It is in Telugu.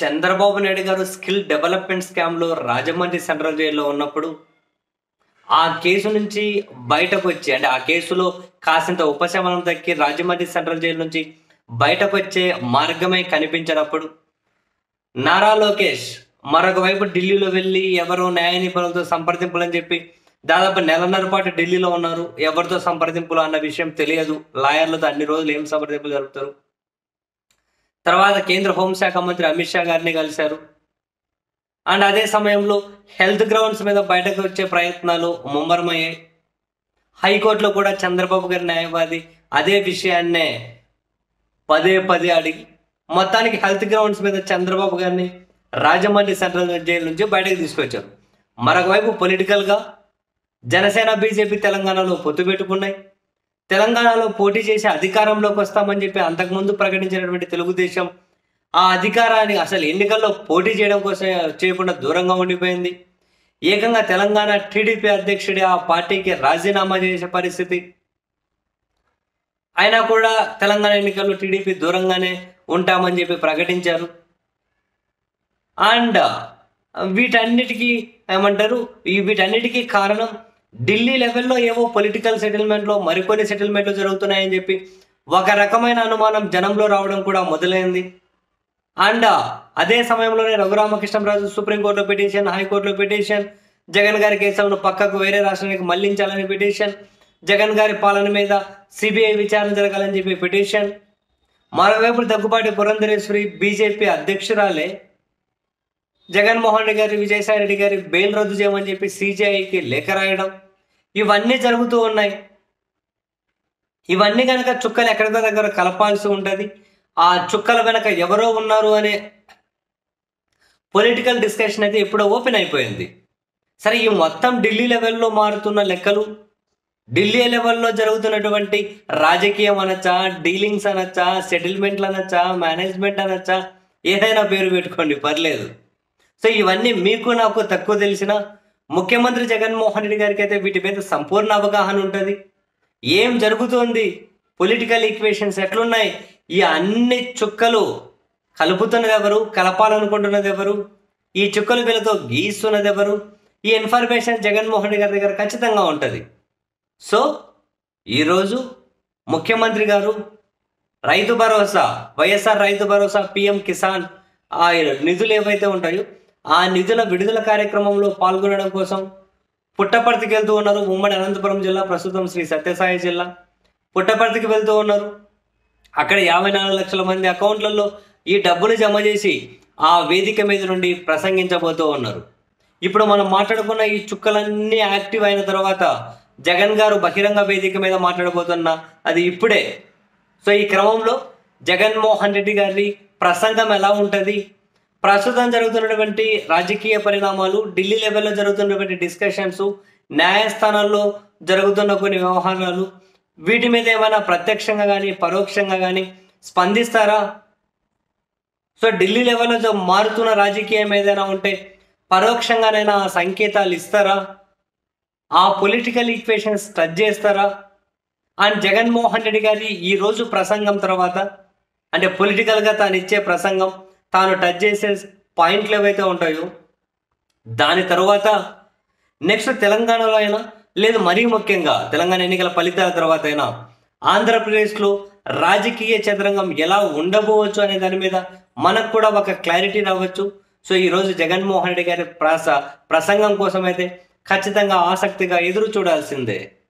చంద్రబాబు నాయుడు గారు స్కిల్ డెవలప్మెంట్ స్కామ్లో రాజమండ్రి సెంట్రల్ జైల్లో ఉన్నప్పుడు ఆ కేసు నుంచి బయటకు వచ్చి అంటే ఆ కేసులో కాసింత ఉపశమనం దక్కి రాజమండ్రి సెంట్రల్ జైలు నుంచి బయటకు వచ్చే మార్గమే కనిపించినప్పుడు నారా లోకేష్ మరొక వైపు ఢిల్లీలో వెళ్ళి ఎవరో న్యాయ నిపుణులతో సంప్రదింపులు అని చెప్పి దాదాపు నెలన్నర పాటు ఢిల్లీలో ఉన్నారు ఎవరితో సంప్రదింపులు అన్న విషయం తెలియదు లాయర్లతో అన్ని రోజులు ఏం సంప్రదింపులు జరుపుతారు తర్వాత కేంద్ర హోంశాఖ మంత్రి అమిత్ షా గారిని కలిశారు అండ్ అదే సమయంలో హెల్త్ గ్రౌండ్స్ మీద బయటకు వచ్చే ప్రయత్నాలు ముమ్మరమయ్యాయి హైకోర్టులో కూడా చంద్రబాబు గారి న్యాయవాది అదే విషయాన్నే పదే పదే అడిగి మొత్తానికి హెల్త్ గ్రౌండ్స్ మీద చంద్రబాబు గారిని రాజమండ్రి సెంట్రల్ జైలు నుంచి బయటకు తీసుకొచ్చారు మరొక వైపు పొలిటికల్గా జనసేన బీజేపీ తెలంగాణలో పొత్తు పెట్టుకున్నాయి తెలంగాణలో పోటీ చేసి అధికారంలోకి వస్తామని చెప్పి అంతకుముందు ప్రకటించినటువంటి తెలుగుదేశం ఆ అధికారాన్ని అసలు ఎన్నికల్లో పోటీ చేయడం కోసం చేయకుండా దూరంగా ఉండిపోయింది ఏకంగా తెలంగాణ టీడీపీ అధ్యక్షుడి ఆ పార్టీకి రాజీనామా చేసే పరిస్థితి అయినా కూడా తెలంగాణ ఎన్నికల్లో టీడీపీ దూరంగానే ఉంటామని చెప్పి ప్రకటించారు అండ్ వీటన్నిటికీ ఏమంటారు ఈ వీటన్నిటికీ కారణం ఢిల్లీ లెవెల్లో ఏవో పొలిటికల్ సెటిల్మెంట్లో మరికొన్ని సెటిల్మెంట్లు జరుగుతున్నాయని చెప్పి ఒక రకమైన అనుమానం జనంలో రావడం కూడా మొదలైంది అండ్ అదే సమయంలోనే రఘురామకృష్ణరాజు సుప్రీంకోర్టులో పిటిషన్ హైకోర్టులో పిటిషన్ జగన్ గారి కేసులను పక్కకు వేరే రాష్ట్రానికి మళ్లించాలని పిటిషన్ జగన్ గారి పాలన మీద సిబిఐ విచారణ జరగాలని చెప్పి పిటిషన్ మరోవైపు దగ్గుబాటి పురంధరేశ్వరి బీజేపీ అధ్యక్షురాలే జగన్మోహన్ రెడ్డి గారి విజయసాయి రెడ్డి గారి బెయిల్ రద్దు చేయమని చెప్పి సిజిఐకి లేఖ రాయడం ఇవన్నీ జరుగుతూ ఉన్నాయి ఇవన్నీ కనుక చుక్కలు ఎక్కడికో దగ్గర కలపాల్సి ఉంటుంది ఆ చుక్కల వెనక ఎవరో ఉన్నారు అనే పొలిటికల్ డిస్కషన్ అయితే ఇప్పుడు ఓపెన్ అయిపోయింది సరే ఈ మొత్తం ఢిల్లీ లెవెల్లో మారుతున్న లెక్కలు ఢిల్లీ లెవెల్లో జరుగుతున్నటువంటి రాజకీయం అనొచ్చా డీలింగ్స్ అనొచ్చా సెటిల్మెంట్లు అనొచ్చా మేనేజ్మెంట్ అనొచ్చా ఏదైనా పేరు పెట్టుకోండి పర్లేదు సో ఇవన్నీ మీకు నాకు తక్కువ తెలిసిన ముఖ్యమంత్రి జగన్మోహన్ రెడ్డి గారికి అయితే వీటి మీద సంపూర్ణ అవగాహన ఉంటుంది ఏం జరుగుతోంది పొలిటికల్ ఈక్వేషన్స్ ఎట్లున్నాయి ఈ అన్ని చుక్కలు కలుపుతున్నది ఎవరు కలపాలనుకుంటున్నది ఎవరు ఈ చుక్కలు వీళ్ళతో గీస్తున్నది ఎవరు ఈ ఇన్ఫర్మేషన్ జగన్మోహన్ రెడ్డి గారి దగ్గర ఖచ్చితంగా ఉంటుంది సో ఈరోజు ముఖ్యమంత్రి గారు రైతు భరోసా వైఎస్ఆర్ రైతు భరోసా పిఎం కిసాన్ ఆ నిధులు ఏవైతే ఉంటాయో ఆ నిధుల విడుదల కార్యక్రమంలో పాల్గొనడం కోసం పుట్టపర్తికి వెళ్తూ ఉన్నారు ఉమ్మడి అనంతపురం జిల్లా ప్రస్తుతం శ్రీ సత్యసాయి జిల్లా పుట్టపర్తికి వెళ్తూ ఉన్నారు అక్కడ యాభై నాలుగు లక్షల మంది అకౌంట్లలో ఈ డబ్బులు జమ చేసి ఆ వేదిక మీద నుండి ప్రసంగించబోతూ ఉన్నారు ఇప్పుడు మనం మాట్లాడుకున్న ఈ చుక్కలన్నీ యాక్టివ్ అయిన తర్వాత జగన్ గారు బహిరంగ వేదిక మీద మాట్లాడబోతున్న అది ఇప్పుడే సో ఈ క్రమంలో జగన్మోహన్ రెడ్డి గారి ప్రసంగం ఎలా ఉంటుంది ప్రస్తుతం జరుగుతున్నటువంటి రాజకీయ పరిణామాలు ఢిల్లీ లెవెల్లో జరుగుతున్నటువంటి డిస్కషన్స్ న్యాయస్థానాల్లో జరుగుతున్న కొన్ని వ్యవహారాలు వీటి మీద ఏమైనా ప్రత్యక్షంగా కానీ పరోక్షంగా కానీ స్పందిస్తారా సో ఢిల్లీ లెవెల్లో జ- మారుతున్న రాజకీయం ఏదైనా ఉంటే పరోక్షంగానైనా ఆ సంకేతాలు ఇస్తారా ఆ పొలిటికల్ ఈక్వేషన్స్ టచ్ చేస్తారా అండ్ జగన్మోహన్ రెడ్డి గారి ఈ రోజు ప్రసంగం తర్వాత అంటే పొలిటికల్గా తాను ఇచ్చే ప్రసంగం తాను టచ్ చేసే పాయింట్లు ఏవైతే ఉంటాయో దాని తర్వాత నెక్స్ట్ తెలంగాణలో అయినా లేదు మరీ ముఖ్యంగా తెలంగాణ ఎన్నికల ఫలితాల తర్వాత అయినా ఆంధ్రప్రదేశ్లో రాజకీయ చదరంగం ఎలా ఉండబోవచ్చు అనే దాని మీద మనకు కూడా ఒక క్లారిటీ రావచ్చు సో ఈ రోజు జగన్మోహన్ రెడ్డి గారి ప్రాస ప్రసంగం కోసం అయితే ఖచ్చితంగా ఆసక్తిగా ఎదురు చూడాల్సిందే